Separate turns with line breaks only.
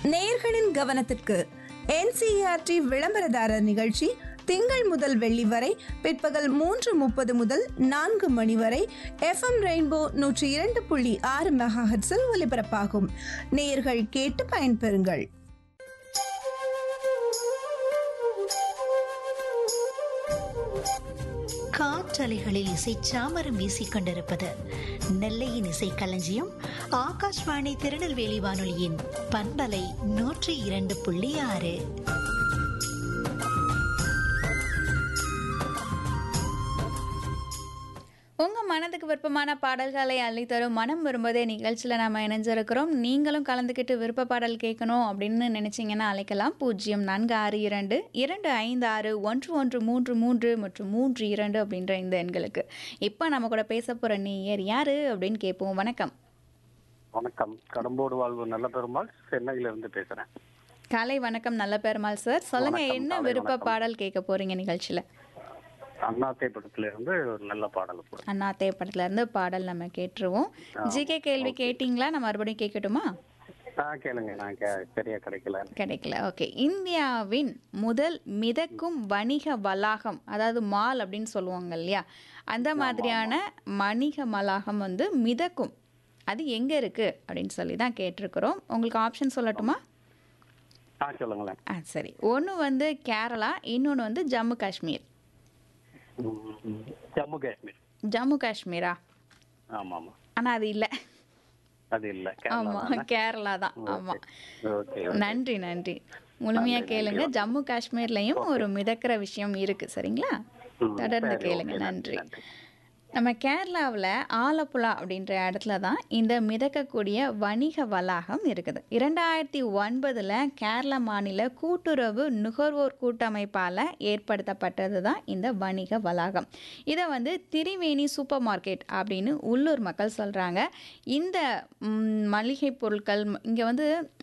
நேயர்களின் கவனத்திற்கு என்சிஆர்டி விளம்பரதாரர் நிகழ்ச்சி திங்கள் முதல் வெள்ளி வரை பிற்பகல் மூன்று முப்பது முதல் நான்கு மணி வரை எஃப்எம் ரெயின்போ நூற்றி இரண்டு புள்ளி ஆறு மெகாஹெட்ஸில் ஒலிபரப்பாகும் நேயர்கள் கேட்டு பயன்பெறுங்கள்
காற்றலைகளில் இசை சாமரம் வீசிக் கொண்டிருப்பது நெல்லையின் இசை களஞ்சியம் ஆகாஷ்வாணி திருநெல்வேலி வானொலியின் பண்பலை நூற்றி இரண்டு புள்ளி ஆறு
உங்க மனதுக்கு விருப்பமான பாடல்களை அள்ளித்தரும் மனம் விரும்பதே நிகழ்ச்சியில் நம்ம இணைஞ்சிருக்கிறோம் நீங்களும் கலந்துக்கிட்டு விருப்ப பாடல் கேட்கணும் அப்படின்னு நினைச்சீங்கன்னா அழைக்கலாம் பூஜ்ஜியம் நான்கு ஆறு இரண்டு இரண்டு ஐந்து ஆறு ஒன்று ஒன்று மூன்று மூன்று மற்றும் மூன்று இரண்டு அப்படின்ற இந்த எண்களுக்கு இப்போ நம்ம கூட பேச போகிற நீயர் யாரு அப்படின்னு கேட்போம் வணக்கம்
வணக்கம் கடம்போடு வாழ்வு நல்ல பெருமாள் சென்னையில இருந்து பேசுறேன்
காலை வணக்கம் நல்ல பெருமாள் சார் சொல்லுங்க
வணக்கம்,
என்ன
காலை
விருப்ப
வணக்கம்.
பாடல் கேட்க போறீங்க நிகழ்ச்சியில்
அண்ணாத்தை படத்துல இருந்து ஒரு நல்ல பாடல் போடுறேன்
அண்ணா தேப்படத்துல இருந்து பாடல் நம்ம கேட்டுருவோம் ஜிகே கேள்வி கேட்டிங்களா நான் மறுபடியும் கேட்கட்டுமா
ஆ கேளுங்க நான் கே- சரியா கிடைக்கல
கிடைக்கல ஓகே இந்தியாவின் முதல் மிதக்கும் வணிக வளாகம் அதாவது மால் அப்படின்னு சொல்லுவாங்க இல்லையா அந்த மாதிரியான வணிக வளாகம் வந்து மிதக்கும் அது எங்க இருக்கு அப்படின்னு சொல்லி தான் கேட்டிருக்கிறோம் உங்களுக்கு ஆப்ஷன் சொல்லட்டுமா
ஆ சொல்லுங்களேன்
ஆ சரி ஒன்று வந்து கேரளா இன்னொன்று வந்து ஜம்மு காஷ்மீர்
ம், ம். ஜம்மு காஷ்மீர்
ஜம்மு காஷ்மீரா
ஆமா ஆமா
ஆனால் அது இல்லை
அது இல்ல
ஆமாம் கேரளா தான் ஆமாம்
ஓகே
நன்றி நன்றி முழுமையா கேளுங்க ஜம்மு காஷ்மீர்லயும் ஒரு மிதக்கிற விஷயம் இருக்கு சரிங்களா
ம்,
தொடர்ந்து
சரி,
கேளுங்க
ஓகே,
நன்றி
நன்றி.
நம்ம கேரளாவில் ஆலப்புழா அப்படின்ற இடத்துல தான் இந்த மிதக்கக்கூடிய வணிக வளாகம் இருக்குது இரண்டாயிரத்தி ஒன்பதில் கேரள மாநில கூட்டுறவு நுகர்வோர் கூட்டமைப்பால் ஏற்படுத்தப்பட்டது தான் இந்த வணிக வளாகம் இதை வந்து திரிவேணி சூப்பர் மார்க்கெட் அப்படின்னு உள்ளூர் மக்கள் சொல்கிறாங்க இந்த ம், மளிகை பொருட்கள் இங்கே வந்து